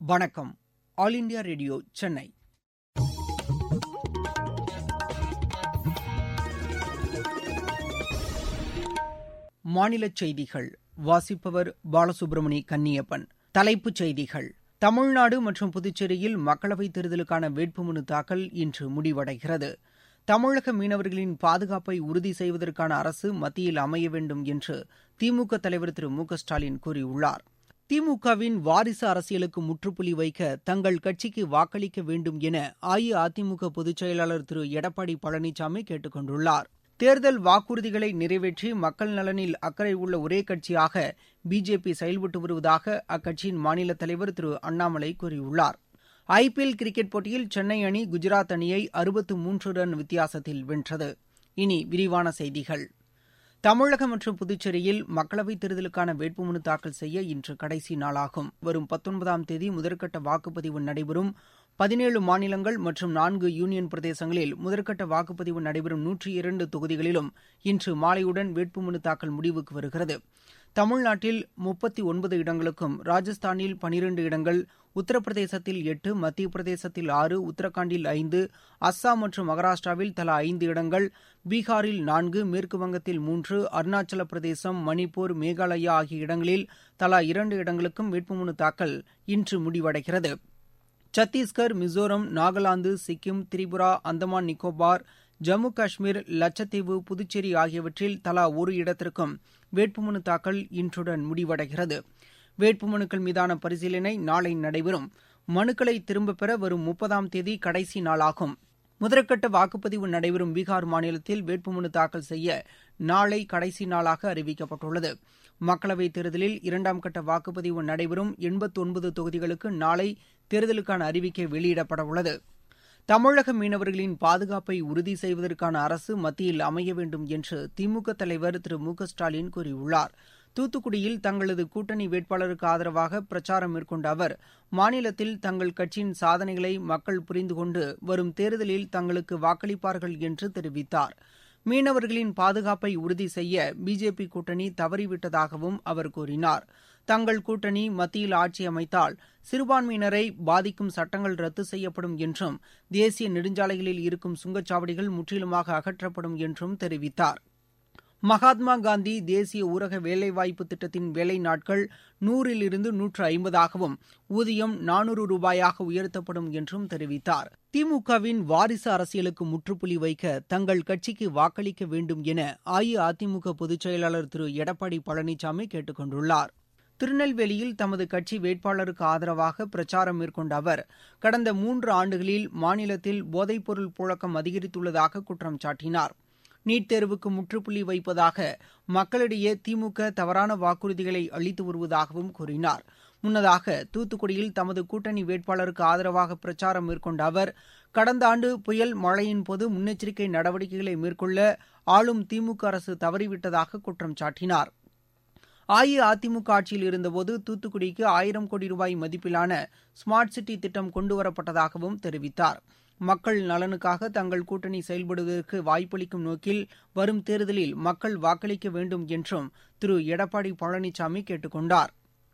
வணக்கம் all India radio Chennai மாநிலச் செய்திகள் வாசிப்பவர் பாலசுப்ரமணி கன்னியப்பன் தலைப்புச் செய்திகள் தமிழ்நாடு மற்றும் புதுச்சேரியில் மக்களவைத் தேர்தலுக்கான வேட்புமனு தாக்கல் இன்று முடிவடைகிறது தமிழக மீனவர்களின் பாதுகாப்பை உறுதி செய்வதற்கான அரசு மத்தியில் அமைய வேண்டும் என்று திமுக தலைவர் திரு மு க ஸ்டாலின் கூறியுள்ளார் திமுகவின் வாரிசு அரசியலுக்கு முற்றுப்புள்ளி வைக்க தங்கள் கட்சிக்கு வாக்களிக்க வேண்டும் என அஇஅதிமுக பொதுச் செயலாளர் திரு எடப்பாடி பழனிசாமி கேட்டுக் கொண்டுள்ளார் தேர்தல் வாக்குறுதிகளை நிறைவேற்றி மக்கள் நலனில் அக்கறை உள்ள ஒரே கட்சியாக பிஜேபி செயல்பட்டு வருவதாக அக்கட்சியின் மாநில தலைவர் திரு அண்ணாமலை கூறியுள்ளார் ஐ பி எல் கிரிக்கெட் போட்டியில் சென்னை அணி குஜராத் அணியை அறுபத்து மூன்று ரன் வித்தியாசத்தில் வென்றது இனி விரிவான செய்திகள் தமிழகம் மற்றும் புதுச்சேரியில் மக்களவைத் தேர்தலுக்கான வேட்புமனு தாக்கல் செய்ய இன்று கடைசி நாளாகும் வரும் பத்தொன்பதாம் தேதி முதற்கட்ட வாக்குப்பதிவு நடைபெறும் பதினேழு மாநிலங்கள் மற்றும் நான்கு யூனியன் பிரதேசங்களில் முதற்கட்ட வாக்குப்பதிவு நடைபெறும் நூற்றி இரண்டு தொகுதிகளிலும் இன்று மாலையுடன் வேட்புமனு தாக்கல் முடிவுக்கு வருகிறது தமிழ்நாட்டில் முப்பத்தி ஒன்பது இடங்களுக்கும் ராஜஸ்தானில் பனிரண்டு இடங்கள் உத்தரப்பிரதேசத்தில் எட்டு மத்திய பிரதேசத்தில் ஆறு உத்தரகாண்டில் ஐந்து அஸ்ஸாம் மற்றும் மகாராஷ்டிராவில் தலா ஐந்து இடங்கள் பீகாரில் நான்கு மேற்குவங்கத்தில் மூன்று அருணாச்சல பிரதேசம் மணிப்பூர் மேகாலயா ஆகிய இடங்களில் தலா இரண்டு இடங்களுக்கும் வேட்புமனு தாக்கல் இன்று முடிவடைகிறது சத்தீஸ்கர் மிசோரம் நாகாலாந்து சிக்கிம் திரிபுரா அந்தமான் நிக்கோபார் ஜம்மு காஷ்மீர் லட்சத்தீவு புதுச்சேரி ஆகியவற்றில் தலா ஒரு இடத்திற்கும் வேட்புமனு தாக்கல் இன்றுடன் முடிவடைகிறது வேட்புமனுக்கள் மீதான பரிசீலனை நாளை நடைபெறும் மனுக்களை திரும்பப் பெற வரும் முப்பதாம் தேதி கடைசி நாளாகும் முதற்கட்ட வாக்குப்பதிவு நடைபெறும் பீகார் மாநிலத்தில் வேட்புமனு தாக்கல் செய்ய நாளை கடைசி நாளாக அறிவிக்கப்பட்டுள்ளது மக்களவைத் தேர்தலில் இரண்டாம் கட்ட வாக்குப்பதிவு நடைபெறும் எண்பத்தி ஒன்பது தொகுதிகளுக்கு நாளை தேர்தலுக்கான அறிவிக்கை வெளியிடப்பட உள்ளது தமிழக மீனவர்களின் பாதுகாப்பை உறுதி செய்வதற்கான அரசு மத்தியில் அமைய வேண்டும் என்று திமுக தலைவர் திரு மு க ஸ்டாலின் கூறியுள்ளார் தூத்துக்குடியில் தங்களது கூட்டணி வேட்பாளருக்கு ஆதரவாக பிரச்சாரம் மேற்கொண்ட அவர் மாநிலத்தில் தங்கள் கட்சியின் சாதனைகளை மக்கள் புரிந்து கொண்டு வரும் தேர்தலில் தங்களுக்கு வாக்களிப்பார்கள் என்று தெரிவித்தார் மீனவர்களின் பாதுகாப்பை உறுதி செய்ய பிஜேபி கூட்டணி தவறிவிட்டதாகவும் அவர் கூறினார் தங்கள் கூட்டணி மத்தியில் ஆட்சி அமைத்தால் சிறுபான்மையினரை பாதிக்கும் சட்டங்கள் ரத்து செய்யப்படும் என்றும் தேசிய நெடுஞ்சாலைகளில் இருக்கும் சுங்கச்சாவடிகள் முற்றிலுமாக அகற்றப்படும் என்றும் தெரிவித்தார் மகாத்மா காந்தி தேசிய ஊரக வேலைவாய்ப்பு திட்டத்தின் வேலை நாட்கள் நூறிலிருந்து நூற்று ஐம்பதாகவும் ஊதியம் நானூறு ரூபாயாக உயர்த்தப்படும் என்றும் தெரிவித்தார் திமுகவின் வாரிசு அரசியலுக்கு முற்றுப்புள்ளி வைக்க தங்கள் கட்சிக்கு வாக்களிக்க வேண்டும் என அஇஅதிமுக பொதுச் செயலாளர் திரு எடப்பாடி பழனிசாமி கேட்டுக் கொண்டுள்ளார் திருநெல்வேலியில் தமது கட்சி வேட்பாளருக்கு ஆதரவாக பிரச்சாரம் மேற்கொண்ட அவர் கடந்த மூன்று ஆண்டுகளில் மாநிலத்தில் போதைப்பொருள் புழக்கம் அதிகரித்துள்ளதாக குற்றம் சாட்டினார் நீட் தேர்வுக்கு முற்றுப்புள்ளி வைப்பதாக மக்களிடையே திமுக தவறான வாக்குறுதிகளை அளித்து வருவதாகவும் கூறினார் முன்னதாக தூத்துக்குடியில் தமது கூட்டணி வேட்பாளருக்கு ஆதரவாக பிரச்சாரம் மேற்கொண்ட அவர் கடந்த ஆண்டு புயல் மழையின் போது முன்னெச்சரிக்கை நடவடிக்கைகளை மேற்கொள்ள ஆளும் திமுக அரசு தவறிவிட்டதாக குற்றம் சாட்டினார் அஇஅதிமுக ஆட்சியில் இருந்தபோது தூத்துக்குடிக்கு ஆயிரம் கோடி ரூபாய் மதிப்பிலான ஸ்மார்ட் சிட்டி திட்டம் கொண்டுவரப்பட்டதாகவும் தெரிவித்தார் மக்கள் நலனுக்காக தங்கள் கூட்டணி செயல்படுவதற்கு வாய்ப்பளிக்கும் நோக்கில் வரும் தேர்தலில் மக்கள் வாக்களிக்க வேண்டும் என்றும் திரு எடப்பாடி பழனிசாமி கேட்டுக் கொண்டார்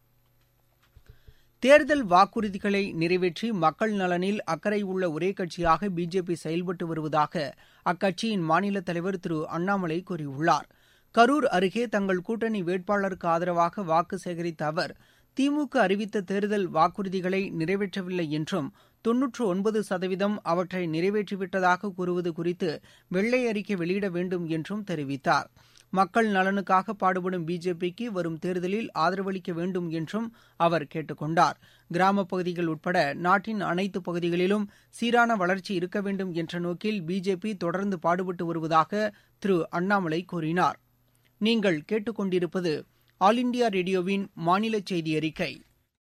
தேர்தல் வாக்குறுதிகளை நிறைவேற்றி மக்கள் நலனில் அக்கறை உள்ள ஒரே கட்சியாக பிஜேபி செயல்பட்டு வருவதாக அக்கட்சியின் மாநில தலைவர் திரு அண்ணாமலை கூறியுள்ளார் கரூர் அருகே தங்கள் கூட்டணி வேட்பாளருக்கு ஆதரவாக வாக்கு சேகரித்த அவர் திமுக அறிவித்த தேர்தல் வாக்குறுதிகளை நிறைவேற்றவில்லை என்றும் தொன்னூற்று ஒன்பது சதவீதம் அவற்றை நிறைவேற்றிவிட்டதாக கூறுவது குறித்து வெள்ளை அறிக்கை வெளியிட வேண்டும் என்றும் தெரிவித்தார் மக்கள் நலனுக்காக பாடுபடும் பிஜேபிக்கு வரும் தேர்தலில் ஆதரவளிக்க வேண்டும் என்றும் அவர் கேட்டுக் கொண்டார் கிராமப் பகுதிகள் உட்பட நாட்டின் அனைத்து பகுதிகளிலும் சீரான வளர்ச்சி இருக்க வேண்டும் என்ற நோக்கில் பிஜேபி தொடர்ந்து பாடுபட்டு வருவதாக திரு அண்ணாமலை கூறினார் நீங்கள் கேட்டுக்கொண்டிருப்பது ஆல் இண்டியா ரேடியோவின் மாநில செய்தி அறிக்கை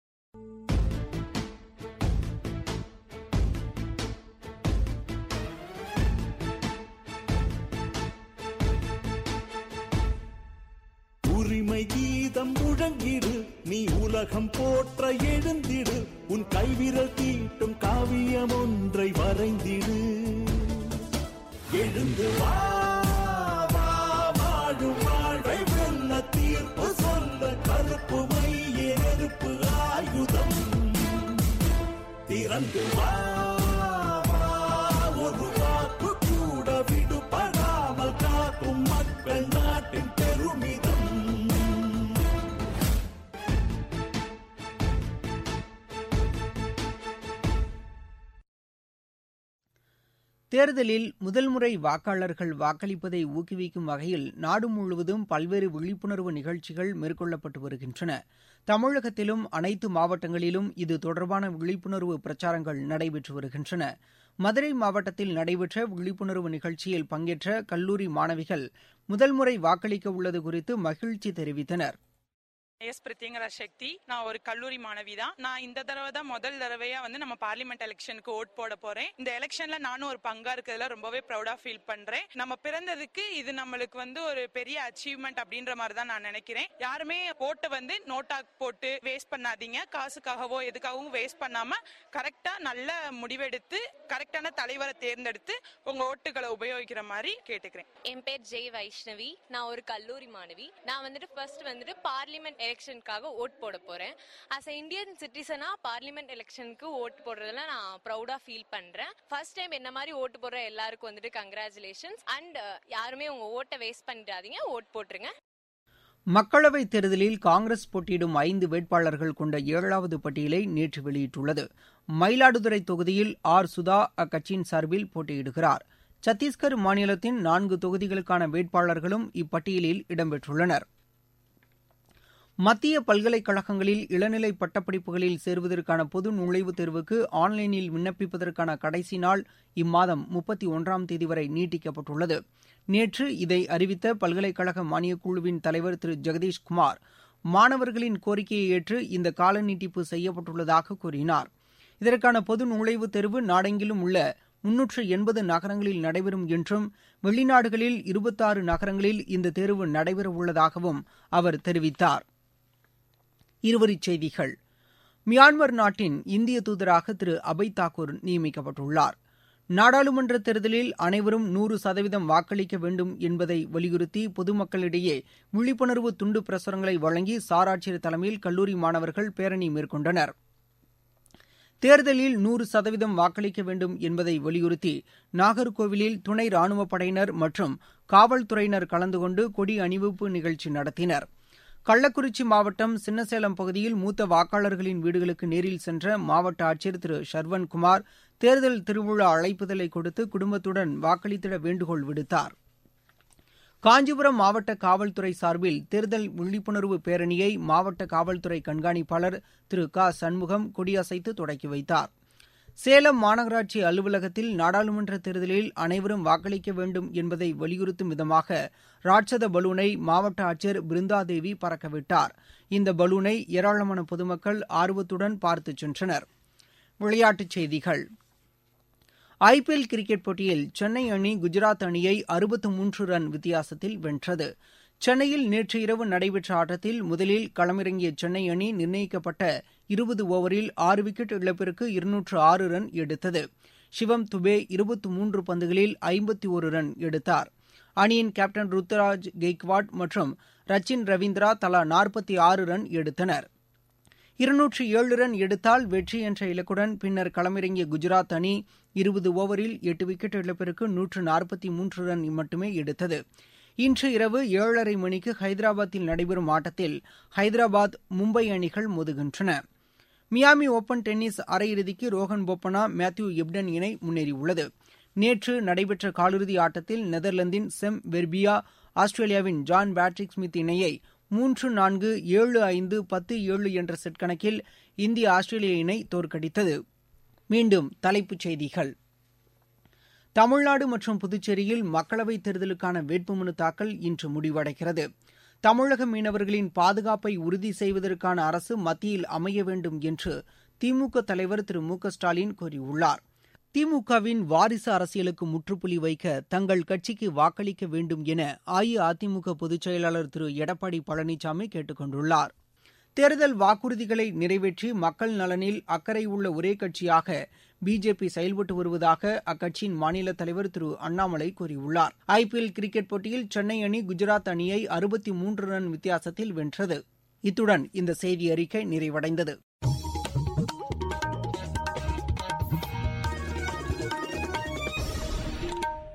உரிமை கீதம் முழங்கிடு நீ உலகம் போற்ற எழுந்திடு உன் கைவிரல் தீட்டும் காவியம் ஒன்றை வரைந்திடு எழுந்து வா வா, வாழும் வாழ்வை வெல்ல தீர்ப்பு சொல்ல கருப்பு மைய நெருப்பு ஆயுதம் திறந்து வா வா, ஒரு வாக்கு கூட விடுபடாமல் காக்கும் மக்கள் நாட்டின் பெருமிதம் தேர்தலில் முதல் முறை வாக்காளர்கள் வாக்களிப்பதை ஊக்குவிக்கும் வகையில் நாடு முழுவதும் பல்வேறு விழிப்புணர்வு நிகழ்ச்சிகள் மேற்கொள்ளப்பட்டு வருகின்றன தமிழகத்திலும் அனைத்து மாவட்டங்களிலும் இது தொடர்பான விழிப்புணர்வு பிரச்சாரங்கள் நடைபெற்று வருகின்றன மதுரை மாவட்டத்தில் நடைபெற்ற விழிப்புணர்வு நிகழ்ச்சியில் பங்கேற்ற கல்லூரி மாணவிகள் முதல் முறை வாக்களிக்க உள்ளது குறித்து மகிழ்ச்சி தெரிவித்தனர் எஸ் பிரித்திங்கரா சக்தி நான் ஒரு கல்லூரி மாணவி தான் நான் இந்த தடவை தான் முதல் தடவையா வந்து நம்ம பார்லிமெண்ட் எலெக்ஷனுக்கு ஓட் போட போறேன் இந்த எலெக்ஷன்ல நானும் ஒரு பங்கா இருக்கிறதுல ரொம்பவே ப்ரௌடா ஃபீல் பண்றேன் நம்ம பிறந்ததுக்கு இது நம்மளுக்கு வந்து ஒரு பெரிய அச்சீவ்மெண்ட் அப்படின்ற மாதிரி தான் நான் நினைக்கிறேன் யாருமே ஓட்டை வந்து நோட்டா போட்டு வேஸ்ட் பண்ணாதீங்க காசுக்காகவோ எதுக்காகவும் வேஸ்ட் பண்ணாம கரெக்டா நல்ல முடிவெடுத்து கரெக்டான தலைவரை தேர்ந்தெடுத்து உங்க ஓட்டுகளை உபயோகிக்கிற மாதிரி கேட்டுக்கிறேன் என் பேர் ஜெய் வைஷ்ணவி நான் ஒரு கல்லூரி மாணவி நான் வந்துட்டு ஃபர்ஸ்ட் வந்துட்டு பார்லிமெண்ட் எலெக்ஷனுக்காக ஓட் போட போறேன் அஸ் அ இந்தியன் சிட்டிசனா பார்லிமெண்ட் எலெக்ஷனுக்கு ஓட் போடுறதுல நான் ப்ரௌடா ஃபீல் பண்றேன் ஃபர்ஸ்ட் டைம் என்ன மாதிரி ஓட்டு போடுற எல்லாருக்கும் வந்துட்டு கங்க்ராச்சுலேஷன்ஸ் அண்ட் யாருமே உங்க ஓட்டை வேஸ்ட் பண்ணிடாதீங்க ஓட் போட்டுருங்க மக்களவைத் தேர்தலில் காங்கிரஸ் போட்டியிடும் ஐந்து வேட்பாளர்கள் கொண்ட ஏழாவது பட்டியலை நேற்று வெளியிட்டுள்ளது மயிலாடுதுறை தொகுதியில் ஆர் சுதா அக்கட்சியின் சார்பில் போட்டியிடுகிறார் சத்தீஸ்கர் மாநிலத்தின் நான்கு தொகுதிகளுக்கான வேட்பாளர்களும் இப்பட்டியலில் இடம்பெற்றுள்ளனர் மத்திய பல்கலைக்கழகங்களில் இளநிலை பட்டப்படிப்புகளில் சேருவதற்கான பொது நுழைவுத் தேர்வுக்கு ஆன்லைனில் விண்ணப்பிப்பதற்கான கடைசி நாள் இம்மாதம் முப்பத்தி ஒன்றாம் தேதி வரை நீட்டிக்கப்பட்டுள்ளது நேற்று இதை அறிவித்த பல்கலைக்கழக மானியக் குழுவின் தலைவர் திரு ஜெகதீஷ் குமார் மாணவர்களின் கோரிக்கையை ஏற்று இந்த கால நீட்டிப்பு செய்யப்பட்டுள்ளதாக கூறினார் இதற்கான பொது நுழைவுத் தேர்வு நாடெங்கிலும் உள்ள முன்னூற்று எண்பது நகரங்களில் நடைபெறும் என்றும் வெளிநாடுகளில் இருபத்தாறு நகரங்களில் இந்த தேர்வு நடைபெறவுள்ளதாகவும் அவர் தெரிவித்தார் இருவரிச் செய்திகள் மியான்மர் நாட்டின் இந்திய தூதராக திரு அபய் தாக்கூர் நியமிக்கப்பட்டுள்ளார் நாடாளுமன்ற தேர்தலில் அனைவரும் நூறு சதவீதம் வாக்களிக்க வேண்டும் என்பதை வலியுறுத்தி பொதுமக்களிடையே விழிப்புணர்வு துண்டு பிரசுரங்களை வழங்கி சாராட்சியர் தலைமையில் கல்லூரி மாணவர்கள் பேரணி மேற்கொண்டனர் தேர்தலில் நூறு சதவீதம் வாக்களிக்க வேண்டும் என்பதை வலியுறுத்தி நாகர்கோவிலில் துணை ராணுவப் படையினர் மற்றும் காவல்துறையினர் கலந்து கொண்டு கொடி அணிவிப்பு நிகழ்ச்சி நடத்தினர் கள்ளக்குறிச்சி மாவட்டம் சின்னசேலம் பகுதியில் மூத்த வாக்காளர்களின் வீடுகளுக்கு நேரில் சென்ற மாவட்ட ஆட்சியர் திரு ஷர்வன்குமார் தேர்தல் திருவிழா அழைப்புதலை கொடுத்து குடும்பத்துடன் வாக்களித்திட வேண்டுகோள் விடுத்தார் காஞ்சிபுரம் மாவட்ட காவல்துறை சார்பில் தேர்தல் விழிப்புணர்வு பேரணியை மாவட்ட காவல்துறை கண்காணிப்பாளர் திரு க சண்முகம் கொடியசைத்து தொடக்கி வைத்தார் சேலம் மாநகராட்சி அலுவலகத்தில் நாடாளுமன்ற தேர்தலில் அனைவரும் வாக்களிக்க வேண்டும் என்பதை வலியுறுத்தும் விதமாக ராட்சத பலூனை மாவட்ட ஆட்சியர் பிருந்தாதேவி பறக்கவிட்டார் இந்த பலூனை ஏராளமான பொதுமக்கள் ஆர்வத்துடன் பார்த்து சென்றனர் விளையாட்டுச் செய்திகள் ஐபிஎல் கிரிக்கெட் போட்டியில் சென்னை அணி குஜராத் அணியை அறுபத்து மூன்று ரன் வித்தியாசத்தில் வென்றது சென்னையில் நேற்று இரவு நடைபெற்ற ஆட்டத்தில் முதலில் களமிறங்கிய சென்னை அணி நிர்ணயிக்கப்பட்ட இருபது ஓவரில் ஆறு விக்கெட் இழப்பிற்கு இருநூற்று ஆறு ரன் எடுத்தது சிவம் துபே இருபத்து மூன்று பந்துகளில் ஐம்பத்தி ஒரு ரன் எடுத்தார் அணியின் கேப்டன் ருத்துராஜ் கெய்க்வாட் மற்றும் ரச்சின் ரவீந்திரா தலா நாற்பத்தி ஆறு ரன் எடுத்தனர் இருநூற்று ஏழு ரன் எடுத்தால் வெற்றி என்ற இலக்குடன் பின்னர் களமிறங்கிய குஜராத் அணி இருபது ஓவரில் எட்டு விக்கெட் இழப்பிற்கு நூற்று நாற்பத்தி மூன்று ரன் மட்டுமே எடுத்தது இன்று இரவு ஏழரை மணிக்கு ஹைதராபாத்தில் நடைபெறும் ஆட்டத்தில் ஹைதராபாத் மும்பை அணிகள் மோதுகின்றன மியாமி ஓபன் டென்னிஸ் அரையிறுதிக்கு ரோஹன் போப்பனா மேத்யூ எப்டன் இணை முன்னேறியுள்ளது நேற்று நடைபெற்ற காலிறுதி ஆட்டத்தில் நெதர்லாந்தின் செம் வெர்பியா ஆஸ்திரேலியாவின் ஜான் பேட்ரிக் ஸ்மித் இணையை மூன்று நான்கு ஏழு ஐந்து பத்து ஏழு என்ற செட் கணக்கில் இந்திய ஆஸ்திரேலிய இணை தோற்கடித்தது மீண்டும் தலைப்புச் செய்திகள் தமிழ்நாடு மற்றும் புதுச்சேரியில் மக்களவைத் தேர்தலுக்கான வேட்புமனு தாக்கல் இன்று முடிவடைகிறது தமிழக மீனவர்களின் பாதுகாப்பை உறுதி செய்வதற்கான அரசு மத்தியில் அமைய வேண்டும் என்று திமுக தலைவர் திரு மு க ஸ்டாலின் கூறியுள்ளார் திமுகவின் வாரிசு அரசியலுக்கு முற்றுப்புள்ளி வைக்க தங்கள் கட்சிக்கு வாக்களிக்க வேண்டும் என அஇஅதிமுக பொதுச் செயலாளர் திரு எடப்பாடி பழனிசாமி கேட்டுக் கொண்டுள்ளார் தேர்தல் வாக்குறுதிகளை நிறைவேற்றி மக்கள் நலனில் அக்கறை உள்ள ஒரே கட்சியாக பிஜேபி செயல்பட்டு வருவதாக அக்கட்சியின் மாநில தலைவர் திரு அண்ணாமலை கூறியுள்ளார் ஐபிஎல் கிரிக்கெட் போட்டியில் சென்னை அணி குஜராத் அணியை அறுபத்தி மூன்று ரன் வித்தியாசத்தில் வென்றது இத்துடன் இந்த செய்தி அறிக்கை நிறைவடைந்தது